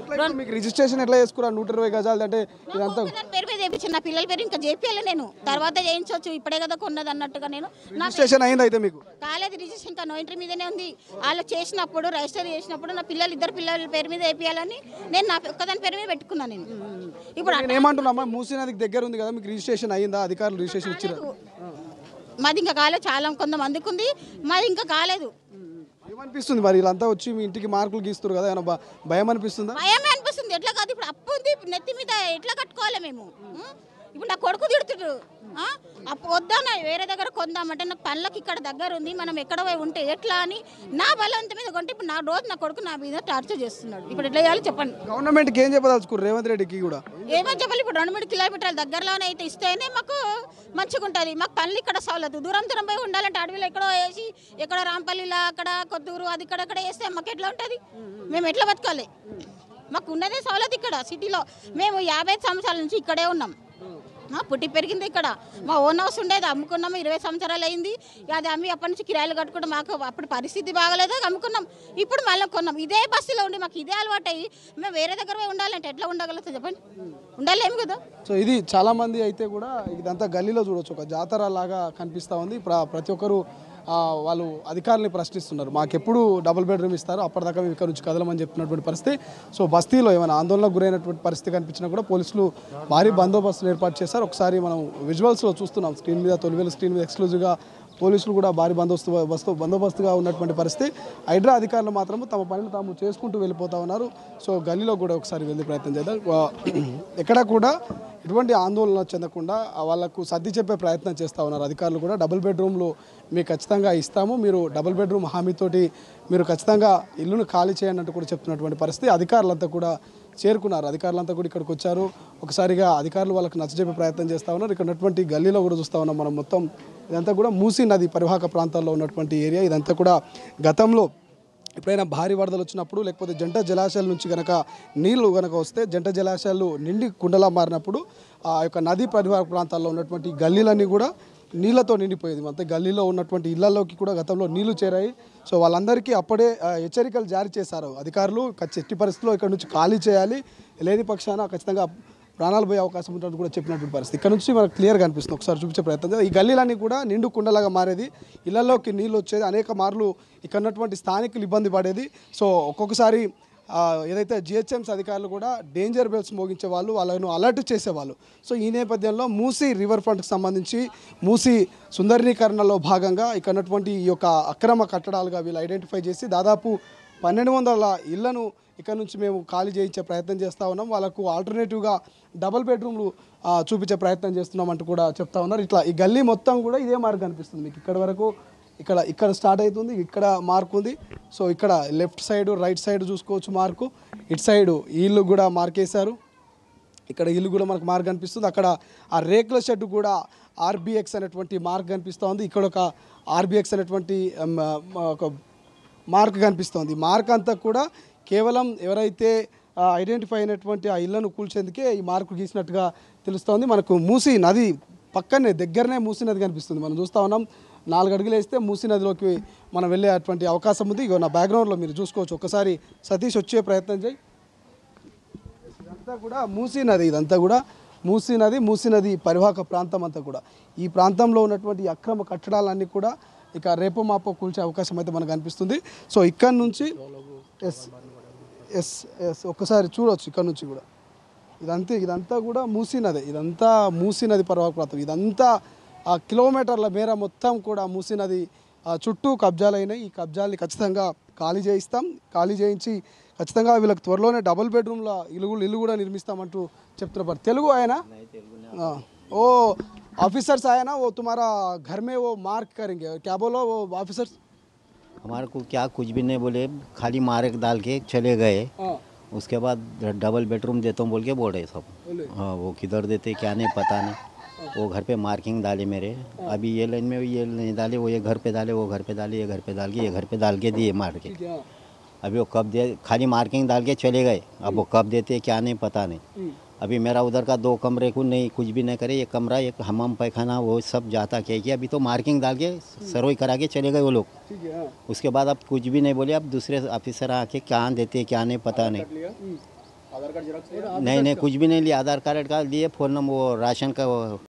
ఎట్లా ఇప్పుడు మీకు రిజిస్ట్రేషన్ ఎట్లా చేసుకున్నారు నూట ఇరవై గజాలు అంటే ఇదంతా ఒక్కదాని పేరు మీద చేయించిన నా పిల్లల పేరు ఇంకా చేపియాలి నేను తర్వాత చేయించవచ్చు ఇప్పుడే కదా కొన్నది అన్నట్టుగా నేను నా రిజిస్ట్రేషన్ అయింది అయితే మీకు కాలేదు రిజిస్ట్రేషన్ ఇంకా నో ఎంట్రీ మీదనే ఉంది వాళ్ళు చేసినప్పుడు రిజిస్టర్ చేసినప్పుడు నా పిల్లలు ఇద్దరు పిల్లల పేరు మీద వేపియాలని నేను నా ఒక్కదాని పేరు మీద పెట్టుకున్నాను నేను ఇప్పుడు నేను ఏమంటున్నా మూసీ నదికి దగ్గర ఉంది కదా మీకు రిజిస్ట్రేషన్ అయిందా అధికారులు రిజిస్ట్రేషన్ ఇచ్చారు మాది ఇంకా కాలేదు చాలా కొంతమందికి ఉంది మాది ఇంకా కాలేదు ఏమనిపిస్తుంది మరి వీళ్ళంతా వచ్చి మీ ఇంటికి మార్కులు గీస్తారు కదా ఏమైనా భ- భయం అనిపిస్తుందా భయమే అనిపిస్తుంది ఎట్లా కాదు ఇప్పుడు అప్పు ఉంది ఇప్పుడు నెత్తి మీద ఎట్లా కట్టుకోవాలి మేము ఉం? ఇప్పుడు నా కొడుకు తిడుతుడు ఆ? అప్పు వద్దానా వేరే దగ్గర కొందామంటే నాకు పనులకు ఇక్కడ దగ్గర ఉంది మనం ఎక్కడ పోయి ఉంటే ఎట్లా అని నా బలవంత మీద కొంటే ఇప్పుడు నా రోజు నా కొడుకు నా మీద టార్చర్ చేస్తున్నాడు ఇప్పుడు ఎట్లా చేయాలి చెప్పండి గవర్నమెంట్కి ఏం చెప్పదలుచుకోరు రేవంత్ రెడ్డికి కూడా ఏమని చెప్పాలి ఇప్పుడు రెండు మూడు కిలోమీటర్ల దగ్గరలోనే అయితే ఇస్తేనే మాకు మంచిగా ఉంటుంది మాకు పనులు ఇక్కడ సౌలత్ దూరం దూరం పోయి ఉండాలంటే అడవిలో ఎక్కడో వేసి ఎక్కడ రాంపల్లిలో అక్కడ కొత్తూరు అది ఇక్కడ ఇక్కడ వేస్తే మాకు ఎట్లా ఉంటుంది మేము ఎట్లా బతకాలి మాకు ఉన్నదే సౌలత్ ఇక్కడ సిటీలో మేము యాభై సంవత్సరాల నుంచి ఇక్కడే ఉన్నాం ఆ, పుట్టి పెరిగింది ఇక్కడ మా ఓన్ హౌస్ ఉండేది అమ్ముకున్నాము ఇరవై సంవత్సరాలు అయింది ఇక అది అమ్మి అప్పటి నుంచి కిరాయిలు కట్టుకుంటాం మాకు అప్పుడు పరిస్థితి బాగలేదు అమ్ముకున్నాం ఇప్పుడు మళ్ళీ కొన్నాం ఇదే బస్సులో ఉండి మాకు ఇదే అలవాటు అయ్యి మేము వేరే దగ్గర పోయి ఉండాలంటే ఎట్లా ఉండగలుగుతుంది చెప్పండి ఉండలేము కదా సో ఇది చాలా మంది అయితే కూడా ఇదంతా గల్లీలో చూడొచ్చు ఒక జాతర లాగా కనిపిస్తూ ఉంది ప్ర- ప్రతి ఒక్కరు ఆ, వాళ్ళు అధికారులని ప్రశ్నిస్తున్నారు మాకెప్పుడు డబుల్ బెడ్రూమ్ ఇస్తారు అప్పటిదాకా మేము ఇక్కడ నుంచి కదలమని చెప్తున్నటువంటి పరిస్థితి సో బస్తీలో ఏమైనా ఆందోళనకు గురైనటువంటి పరిస్థితి కనిపించినా కూడా పోలీసులు భారీ బందోబస్తులు ఏర్పాటు చేశారు ఒకసారి మనం విజువల్స్లో చూస్తున్నాం స్క్రీన్ మీద తొలివేలు స్క్రీన్ మీద ఎక్స్క్లూజివ్గా పోలీసులు కూడా భారీ బందోబస్తు బస్తు బందోబస్తుగా ఉన్నటువంటి పరిస్థితి హైడ్రా అధికారులు మాత్రం తమ పనిని తాము చేసుకుంటూ వెళ్ళిపోతా ఉన్నారు సో గల్లీలో కూడా ఒకసారి వెళ్ళే ప్రయత్నం చేద్దాం వా- ఎక్కడ కూడా ఎటువంటి ఆందోళన చెందకుండా ఆ వాళ్ళకు సర్ది చెప్పే ప్రయత్నం చేస్తూ ఉన్నారు అధికారులు కూడా డబుల్ బెడ్రూమ్లు మీకు ఖచ్చితంగా ఇస్తాము మీరు డబుల్ బెడ్రూమ్ హామీతోటి మీరు ఖచ్చితంగా ఇల్లును ఖాళీ చేయండి అంటూ కూడా చెప్తున్నటువంటి పరిస్థితి అధికారులంతా కూడా చేరుకున్నారు అధికారులంతా కూడా ఇక్కడికి వచ్చారు ఒకసారిగా అధికారులు వాళ్ళకి నచ్చజెప్పే ప్రయత్నం చేస్తూ ఉన్నారు ఇక్కడ ఉన్నటువంటి గల్లీలో కూడా చూస్తూ ఉన్నాం మనం మొత్తం ఇదంతా కూడా మూసీ నది పరివాహక ప్రాంతాల్లో ఉన్నటువంటి ఏరియా ఇదంతా కూడా గతంలో ఎప్పుడైనా భారీ వరదలు వచ్చినప్పుడు లేకపోతే జంట జలాశయాల నుంచి గనక నీళ్లు గనక వస్తే జంట జలాశయాలు నిండి కుండలా మారినప్పుడు ఆ యొక్క నదీ పరివాహక ప్రాంతాల్లో ఉన్నటువంటి గల్లీలన్నీ కూడా నీళ్లతో నిండిపోయేది మొత్తం గల్లీలో ఉన్నటువంటి ఇళ్లలోకి కూడా గతంలో నీళ్లు చేరాయి సో వాళ్ళందరికీ అప్పుడే ఆ, హెచ్చరికలు జారీ చేశారు అధికారులు ఖచ్చి- ఎట్టి పరిస్థితుల్లో ఇక్కడ నుంచి ఖాళీ చేయాలి లేని పక్షాన ఖచ్చితంగా ప్రాణాలు పోయే అవకాశం ఉంటుందని కూడా చెప్పినటువంటి పరిస్థితి ఇక్కడ నుంచి మనకు క్లియర్గా కనిపిస్తుంది ఒకసారి చూపించే ప్రయత్నం చేద్దాం. ఈ గల్లీలన్నీ కూడా నిండు కుండలాగా మారేది ఇళ్లలోకి నీళ్ళు వచ్చేది అనేక మార్లు ఇక్కడ ఉన్నటువంటి స్థానికులు ఇబ్బంది పడేది సో ఒక్కొక్కసారి ఆ, ఏదైతే జిహెచ్ఎంసీ అధికారులు కూడా డేంజర్ బెల్స్ మోగించే వాళ్ళు వాళ్ళను అలర్ట్ చేసేవాళ్ళు సో ఈ నేపథ్యంలో మూసీ రివర్ ఫ్రంట్కి సంబంధించి మూసీ సుందరీకరణలో భాగంగా ఇక్కడ ఉన్నటువంటి ఈ యొక్క అక్రమ కట్టడాలుగా వీళ్ళు ఐడెంటిఫై చేసి దాదాపు పన్నెండు వందల ఇళ్లను ఇక్కడ నుంచి మేము ఖాళీ చేయించే ప్రయత్నం చేస్తూ ఉన్నాం వాళ్ళకు ఆల్టర్నేటివ్గా డబుల్ బెడ్రూమ్లు ఆ, చూపించే ప్రయత్నం చేస్తున్నాం అంటూ కూడా చెప్తా ఉన్నారు ఇట్లా ఈ గల్లీ మొత్తం కూడా ఇదే మార్క్ కనిపిస్తుంది మీకు ఇక్కడ వరకు ఇక్కడ ఇక్కడ స్టార్ట్ అవుతుంది ఇక్కడ మార్క్ ఉంది సో ఇక్కడ లెఫ్ట్ సైడ్ రైట్ సైడ్ చూసుకోవచ్చు మార్కు ఇటు సైడ్ ఈ ఇల్లు కూడా మార్క్ వేశారు ఇక్కడ ఇల్లు కూడా మనకు మార్క్ కనిపిస్తుంది అక్కడ ఆ రేకుల షెడ్ కూడా ఆర్బిఎక్స్ అనేటువంటి మార్క్ కనిపిస్తూ ఉంది ఇక్కడ ఒక ఆర్బిఎక్స్ అనేటువంటి um, uh, ఒక మార్క్ కనిపిస్తోంది మార్క్ అంతా కూడా కేవలం ఎవరైతే ఐడెంటిఫై అయినటువంటి ఆ ఇళ్లను కూల్చేందుకే ఈ మార్కు గీసినట్టుగా తెలుస్తోంది మనకు మూసి నది పక్కనే దగ్గరనే మూసి నది కనిపిస్తుంది మనం చూస్తూ ఉన్నాం నాలుగు అడుగులు వేస్తే మూసి నదిలోకి మనం వెళ్ళే అటువంటి అవకాశం ఉంది ఇగో నా బ్యాక్గ్రౌండ్లో మీరు చూసుకోవచ్చు ఒకసారి సతీష్ వచ్చే ప్రయత్నం చేయి ఇదంతా కూడా మూసీ నది ఇదంతా కూడా మూసీ నది మూసీ నది పరివాహక ప్రాంతం అంతా కూడా ఈ ప్రాంతంలో ఉన్నటువంటి ఈ అక్రమ కట్టడాలన్నీ కూడా ఇక రేపు మాపో కూల్చే అవకాశం అయితే మనకు అనిపిస్తుంది సో ఇక్కడ నుంచి ఎస్ ఎస్ ఎస్ ఒక్కసారి చూడొచ్చు ఇక్కడ నుంచి కూడా ఇదంతా ఇదంతా కూడా మూసీ నది ఇదంతా మూసీ నది పరివాహక ప్రాంతం ఇదంతా ఆ కిలోమీటర్ల మేర మొత్తం కూడా మూసీ నది ఆ, చుట్టూ కబ్జాలైనాయి ఈ కబ్జాల్ని ఖచ్చితంగా ఖాళీ చేయిస్తాం ఖాళీ చేయించి ఖచ్చితంగా వీళ్ళకి త్వరలోనే డబుల్ బెడ్రూమ్ల ఇల్లు కూడా- ఇల్లు కూడా నిర్మిస్తామంటూ చెప్తున్నారు తెలుగు ఆయన हाँ। ओ ऑफिसर्स आया ना वो तुम्हारा घर में वो मार्क करेंगे क्या बोलो वो ऑफिसर्स हमारे को क्या कुछ भी नहीं बोले खाली मार्क डाल के चले गए हाँ उसके बाद डबल बेडरूम देता हूँ बोल के बोल रहे सब बोले हाँ वो किधर देते क्या नहीं पता नहीं वो घर पे मार्किंग डाले मेरे अभी ये लाइन में ये नहीं डाले वो ये घर पे डाले वो घर पे डाले ये घर पे डाल के ये घर पे डाल के दिए मार के ठीक है हाँ अभी वो कब दे खाली मार्किंग डाल के चले गए अब वो कब देते क्या नहीं पता नहीं हम्म, अभी मेरा उधर का दो कमरे को नहीं कुछ भी नहीं करे एक कमरा एक हमाम पैखाना वो सब जाता क्या किया अभी तो मार्किंग डाल के सरोई करा के चले गए वो लोग ठीक है हाँ उसके बाद अब कुछ भी नहीं बोले अब दूसरे ऑफिसर आके क्या देते क्या नहीं पता नहीं कर लिया हम्म, ఆధార్ కార్డు జిరాక్స్ नहीं नहीं कुछ भी नहीं लिया आधार कार्ड का दिए फोन नंबर वो राशन का वो